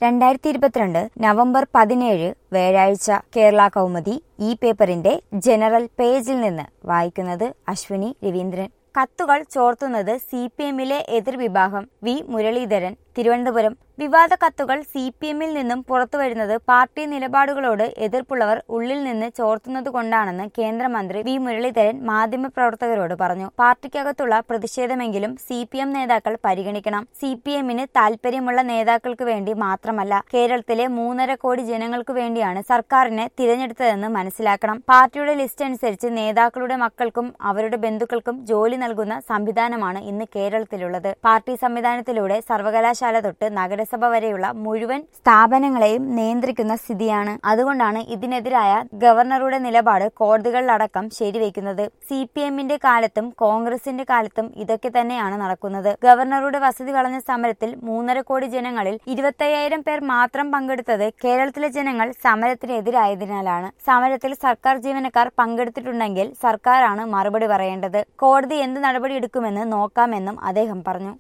രണ്ടായിരത്തി ഇരുപത്തിരണ്ട് നവംബർ പതിനേഴ് വ്യാഴാഴ്ച കേരള കൗമുദി ഈ പേപ്പറിന്റെ ജനറൽ പേജിൽ നിന്ന് വായിക്കുന്നത് അശ്വിനി രവീന്ദ്രൻ കത്തുകൾ ചോർത്തുന്നത് സി പി എമ്മിലെ എതിർവിഭാഗം വി മുരളീധരൻ തിരുവനന്തപുരം വിവാദ കത്തുകൾ സി പി എമ്മിൽ നിന്നും പുറത്തുവരുന്നത് പാർട്ടി നിലപാടുകളോട് എതിർപ്പുള്ളവർ ഉള്ളിൽ നിന്ന് ചോർത്തുന്നതുകൊണ്ടാണെന്ന് കേന്ദ്രമന്ത്രി വി മുരളീധരൻ മാധ്യമപ്രവർത്തകരോട് പറഞ്ഞു പാർട്ടിക്കകത്തുള്ള പ്രതിഷേധമെങ്കിലും സി പി എം നേതാക്കൾ പരിഗണിക്കണം സി പി എമ്മിന് താൽപര്യമുള്ള നേതാക്കൾക്ക് വേണ്ടി മാത്രമല്ല കേരളത്തിലെ മൂന്നര കോടി ജനങ്ങൾക്ക് വേണ്ടിയാണ് സർക്കാരിനെ തിരഞ്ഞെടുത്തതെന്ന് മനസ്സിലാക്കണം പാർട്ടിയുടെ ലിസ്റ്റ് അനുസരിച്ച് നേതാക്കളുടെ മക്കൾക്കും അവരുടെ ബന്ധുക്കൾക്കും ജോലി നൽകുന്ന സംവിധാനമാണ് ഇന്ന് കേരളത്തിലുള്ളത് പാർട്ടി സംവിധാനത്തിലൂടെ സർവകലാശാല തൊട്ട് നഗരസഭ വരെയുള്ള മുഴുവൻ സ്ഥാപനങ്ങളെയും നിയന്ത്രിക്കുന്ന സ്ഥിതിയാണ് അതുകൊണ്ടാണ് ഇതിനെതിരായ ഗവർണറുടെ നിലപാട് കോടതികളിലടക്കം ശരിവെക്കുന്നത് സി പി എമ്മിന്റെ കാലത്തും കോൺഗ്രസിന്റെ കാലത്തും ഇതൊക്കെ തന്നെയാണ് നടക്കുന്നത് ഗവർണറുടെ വസതി വളഞ്ഞ സമരത്തിൽ മൂന്നര കോടി ജനങ്ങളിൽ ഇരുപത്തയ്യായിരം പേർ മാത്രം പങ്കെടുത്തത് കേരളത്തിലെ ജനങ്ങൾ സമരത്തിനെതിരായതിനാലാണ് സമരത്തിൽ സർക്കാർ ജീവനക്കാർ പങ്കെടുത്തിട്ടുണ്ടെങ്കിൽ സർക്കാരാണ് മറുപടി പറയേണ്ടത് കോടതി എന്ത് നടപടി എടുക്കുമെന്ന് നോക്കാമെന്നും അദ്ദേഹം പറഞ്ഞു